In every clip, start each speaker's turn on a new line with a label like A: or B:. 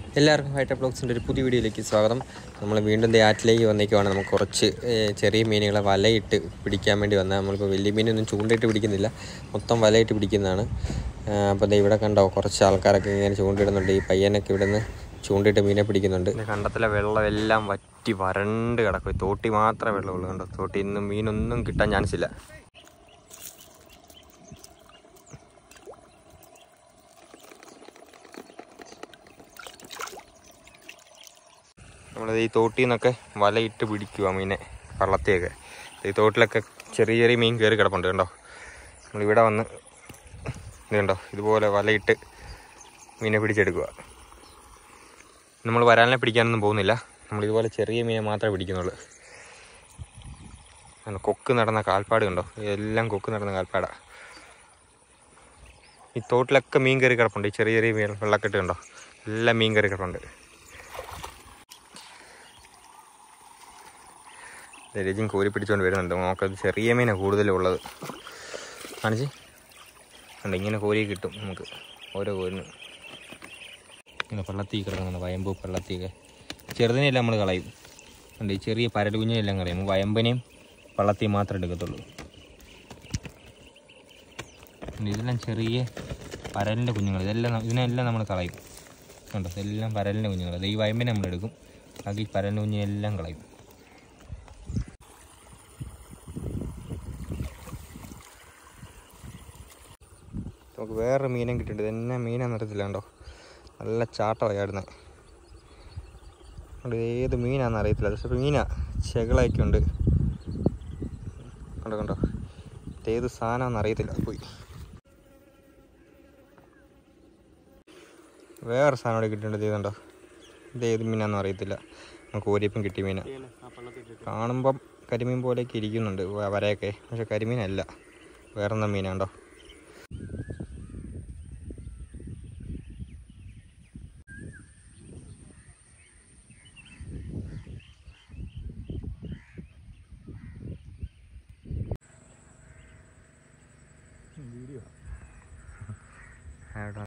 A: എല്ലാവർക്കും ഹൈറ്റ ബ്ലോഗ്സിൻ്റെ ഒരു പുതിയ വീഡിയോയിലേക്ക് സ്വാഗതം നമ്മൾ വീണ്ടും ദേ ആറ്റിലേക്ക് വന്നേക്കുവാണ് നമുക്ക് കുറച്ച് ഏഹ്, ചെറിയ മീനുകളെ വലയിട്ട് പിടിക്കാൻ വേണ്ടി വന്നാൽ നമ്മളിപ്പോൾ വലിയ മീനൊന്നും ചൂണ്ടയിട്ട് പിടിക്കുന്നില്ല മൊത്തം വലയിട്ട് പിടിക്കുന്നതാണ് അപ്പോൾ ദേ ഇവിടെ കണ്ടോ കുറച്ച് ആൾക്കാരൊക്കെ ഇങ്ങനെ ചൂണ്ടിടുന്നുണ്ട് ഈ പയ്യനൊക്കെ ഇവിടെ നിന്ന് ചൂണ്ടിട്ട് മീനെ പിടിക്കുന്നുണ്ട് കണ്ടത്തിലെ വെള്ളം എല്ലാം വറ്റി വരണ്ട് കിടക്കും ഈ തോട്ടി മാത്രമേ വെള്ളമുള്ളൂ കണ്ടോ തോട്ടി ഇന്നും മീനൊന്നും കിട്ടാൻ ചാൻസ് ഇല്ല നമ്മളത് ഈ തോട്ടിൽ നിന്നൊക്കെ വലയിട്ട് പിടിക്കുക മീനെ വള്ളത്തെയൊക്കെ ഈ തോട്ടിലൊക്കെ ചെറിയ ചെറിയ മീൻ കയറി കിടപ്പുണ്ട് കണ്ടോ നമ്മളിവിടെ വന്ന് ഇത് കണ്ടോ ഇതുപോലെ വലയിട്ട് മീനെ പിടിച്ചെടുക്കുക നമ്മൾ വരാലിനെ പിടിക്കാനൊന്നും പോകുന്നില്ല നമ്മൾ ഇതുപോലെ ചെറിയ മീനെ മാത്രമേ പിടിക്കുന്നുള്ളൂ കണ്ടോ, കൊക്ക് നടന്ന കാൽപ്പാട് കണ്ടോ എല്ലാം കൊക്ക് നടന്ന കാൽപ്പാടാ ഈ തോട്ടിലൊക്കെ മീൻ കയറി കിടപ്പുണ്ട് ഈ ചെറിയ ചെറിയ മീൻ വെള്ളക്കെട്ട് കണ്ടോ എല്ലാം മീൻ കയറി കിടപ്പുണ്ട് രജിൻ കോരി പിടിച്ചുകൊണ്ട് വരുന്നുണ്ട് നമുക്കത് ചെറിയ മീനാണ് കൂടുതലും ഉള്ളത് കാണിച്ച് ഉണ്ട് ഇങ്ങനെ കോരി കിട്ടും നമുക്ക് ഓരോ കോരിന് ഇങ്ങനെ പള്ളത്തി കിടക്കുന്നുണ്ട് വയമ്പ് പള്ളത്തിയൊക്കെ ചെറുതിനെല്ലാം നമ്മൾ കളയും ഉണ്ട് ഈ ചെറിയ പരൽ കുഞ്ഞിനെല്ലാം കളയും വയമ്പനെയും പള്ളത്തിയും മാത്രമേ എടുക്കത്തുള്ളൂ ഉണ്ട് ഇതെല്ലാം ചെറിയ പരലിൻ്റെ കുഞ്ഞുങ്ങൾ ഇതെല്ലാം ന- ഇതിനെല്ലാം നമ്മൾ കളയും കണ്ടോ ഇതെല്ലാം പരലിൻ്റെ കുഞ്ഞുങ്ങൾ അത് ഈ വയമ്പിനെ നമ്മൾ എടുക്കും ബാക്കി പരലിൻ്റെ കുഞ്ഞിനെല്ലാം കളയും നമുക്ക് വേറെ മീനും കിട്ടിയിട്ടുണ്ട് ഇതെന്നെ മീനാന്ന് അറിയത്തില്ല കണ്ടോ നല്ല ചാട്ടമാണ് ചാടുന്നത് അതുകൊണ്ട് ഏത് മീനാന്ന് അറിയത്തില്ല പക്ഷെ മീനാ ചെകളൊക്കെ ഉണ്ട് കണ്ടോ കണ്ടോ ഇതേത് സാധനമാണെന്ന് അറിയത്തില്ല അത് പോയി വേറെ സാധനം ഇവിടെ കിട്ടിയിട്ടുണ്ട് ഇത് കണ്ടോ ഇത് ഏത് മീനാന്ന് അറിയത്തില്ല നമുക്ക് ഓരിയപ്പം കിട്ടിയ മീന കാണുമ്പം കരിമീൻ പോലെയൊക്കെ ഇരിക്കുന്നുണ്ട് വ- വരയൊക്കെ പക്ഷെ കരിമീനല്ല വേറെന്താ മീനാണ്ടോ എവിടെ?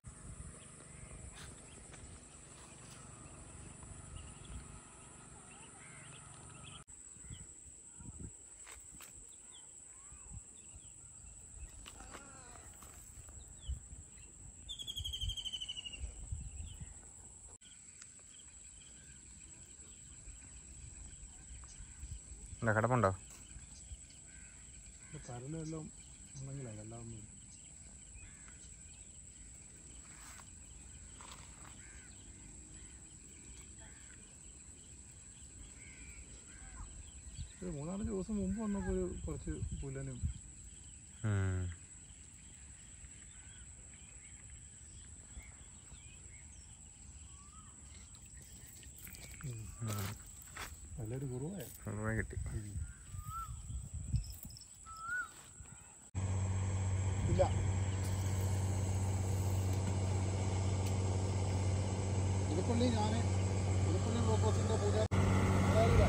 A: എന്താ കിടപ്പുണ്ടോ
B: പരലെല്ലാം ഉണ്ടെങ്കിലല്ല എല്ലാം ഒരു മൂന്നാലഞ്ച് ദിവസം മുമ്പ് വന്നപ്പോൾ ഒരു കുറച്ച് പുല്ലനും
A: ഉം.
B: നല്ലൊരു കുറവായ
A: കുറേ കിട്ടി
B: ഇല്ല പുതുപ്പള്ളി ഞാൻ പുതുപ്പള്ളി ബ്ലോക്കോസിൻ്റെ പൂജ അതായത്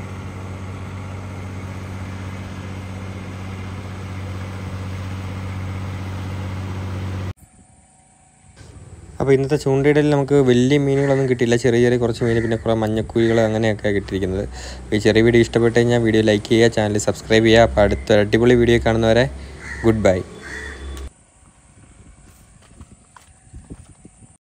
A: അപ്പോൾ ഇന്നത്തെ ചൂണ്ടയിടയിൽ നമുക്ക് വലിയ മീനുകളൊന്നും കിട്ടിയില്ല ചെറിയ ചെറിയ കുറച്ച് മീൻ പിന്നെ കുറേ മഞ്ഞക്കുഴികൾ അങ്ങനെയൊക്കെ കിട്ടിയിരിക്കുന്നത് അപ്പോൾ ഈ ചെറിയ വീഡിയോ ഇഷ്ടപ്പെട്ട് കഴിഞ്ഞാൽ വീഡിയോ ലൈക്ക് ചെയ്യുക ചാനൽ സബ്സ്ക്രൈബ് ചെയ്യുക അപ്പോൾ അടുത്ത അടിപൊളി വീഡിയോ കാണുന്നവരെ ഗുഡ് ബൈ